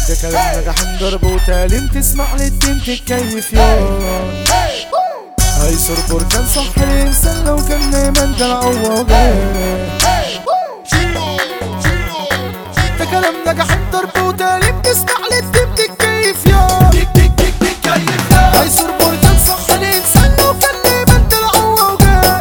ده كلام نجح ضرب وتعليم تسمع للدين تتكيف يوم هيصر بركان صح الانسان لو كان نايما ده العوضان ده كلام نجح ضرب وتعليم تسمع للدين تتكيف يوم هيصر بركان صح الانسان لو كان نايما ده العوضان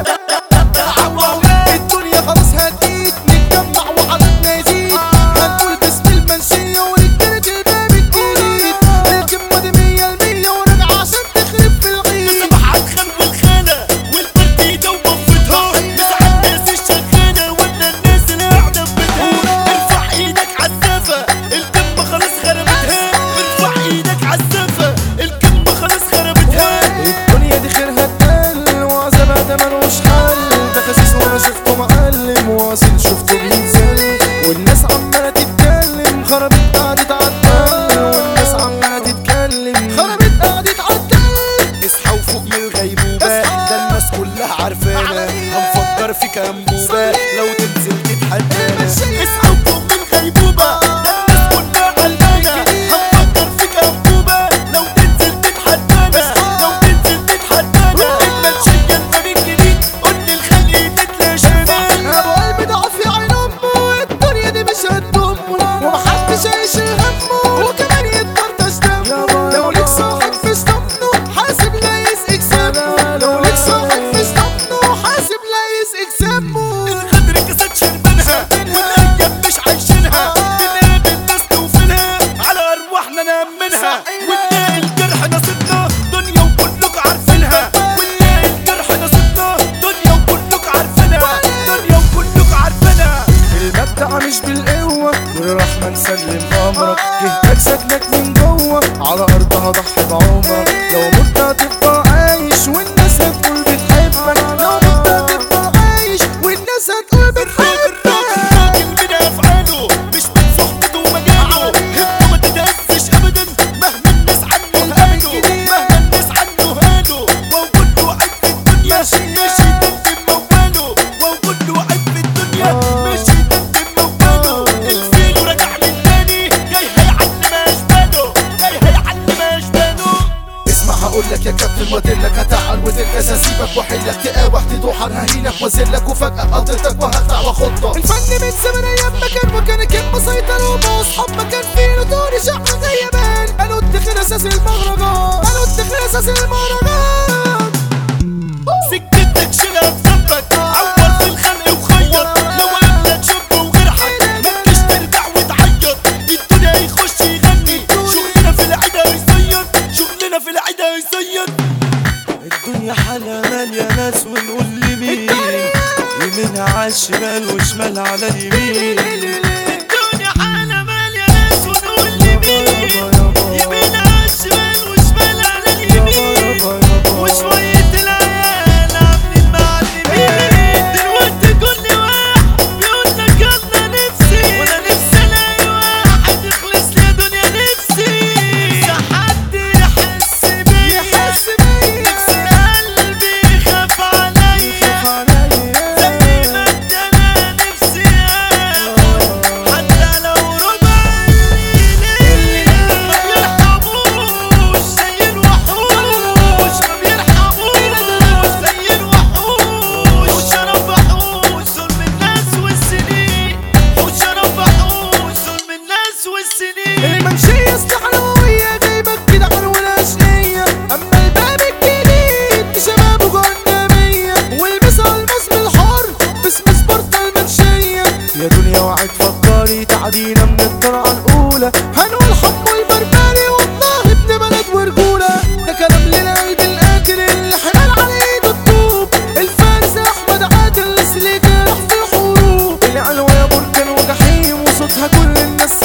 الدنيا خلاص هتجيت نتجمع وعددنا يزيد هنقول باسم المنشية ورجالة الباب الجديد الكلمة دي مية المية وراجعة عشان تخرب في العيد صباح الخن والخانة والبرديدة وبفتها نزع الناس الشغالة ولا الناس اللي قاعدة في بيتها ارفع ايدك عالسافة الكلمة خلاص خربتها ارفع ايدك عالسافة الكلمة خلاص خربتها الدنيا دي خيرها اتقل وعذابها ده ملوش حل ده خسيس وانا شفته معلم واصل شفته بينزل والناس عمالة تتكلم خربت قعدت عالتل والناس عمالة تتكلم خربت قعدت عالتل اصحى وفوق من الغيبوبة ده الناس كلها عارفانا هنفكر فيك انبوبة لو تنزل تتحدانا اصحى وفوق من الغيبوبة ده الناس كلها عارفانا هنفكر فيك انبوبة لو تنزل تتحدانا لو تنزل تتحدانا المنشية الفريق الجديد قول للخلق تتلاشانا ابو قلبي ضعف يا عين امه الدنيا دي مش هتضمه ومحدش هيشيل همه وكمان يتطرطش دمه لو ليك صاحب في ضمنه حاسب لا يسقك سمه لو ليك صاحب في ضمنه حاسب لا يسقك سمه الغدر كاسات شربانها والايام مش عايشينها بنقابل ناس توفينها على ارواحنا نأمنها ونلاقي الجرح نصيبنا دنيا وكلكوا عارفينها ونلاقي الجرح نصيبنا دنيا وكلكوا عارفينها دنيا وكلكوا عارفينها المبدأ مش بالقوة والرحمن سلم أمرك جهتك سكنك من جوه على أرضها ضحي بعمرك لو مت هتبقى عايش والناس هتقول بتحبك لو مت هتبقى عايش والناس هتقول بتحبك الراجل من افعاله مش من صحبته ومجاله همه ما تتهزش ابدا مهما الناس عنه قالوا مهما الناس عنه قالوا ووجود له عيب في الدنيا ماشي يدندن موباله ووجود له عيب في الدنيا ماشي يدندن موباله الفيل ورجع من تاني جاي هيعلم اشباله جاي هيعلم اشباله اسمع هقول لك يا كابتن وادلك هتعال ودلك اسيبك واحلك تقاوح تدوحر ههينك وازلك وفجأة قضيتك وهخدع واخدك الفن من زمان ايام ما كان مكانك كان مسيطر وما اصحاب ما كان في نطور شعر غيبان قالوا اتخذ اساس المهرجان قالوا اتخذ اساس المهرجان سكتك شيلها في ذنبك عور في الخلق وخيط لو قابلك شاب وجرحك ما تجيش ترجع وتعيط الدنيا يخش يغني شغلنا في العدا يصيد شغلنا في العدا يصيد الدنيا حالها مالية ناس ونقول لمين يمينها عالشمال وشمال على اليمين الدنيا حالة مالية ناس ونقول لمين يمين على الشمال وشمال على اليمين وشوية العيال عاملين معلمين دلوقتي كل واحد بيقول لك انا نفسي وانا نفسي الاقي واحد يخلص لي دنيا نفسي نفسي حد يحس بيا يحس بيا نفسي قلبي يخاف عليا زي ما انت انا نفسي اخد حتى لو ربع الليل ما بيرحموش زي الوحوش ما بيرحموش زي الوحوش وشرف حوش ظلم الناس والسنين وشرف حوش ظلم الناس والسنين المنشية استحلوية جايبك كده عن الأشقية أما الباب الجديد شبابه جهنمية والبسها المصل الحر باسم سبارتا المنشية يا دنيا وعد فكري تعدينا من الطلعة الأولى هنقول حمو البربري والله ابن بلد ورجولة ده كلام للقلب القاتل اللي حمل على ايده الطوب الفارس أحمد عادل اللي جرح في الحروب العلوة يا بركان وجحيم وصوتها كل الناس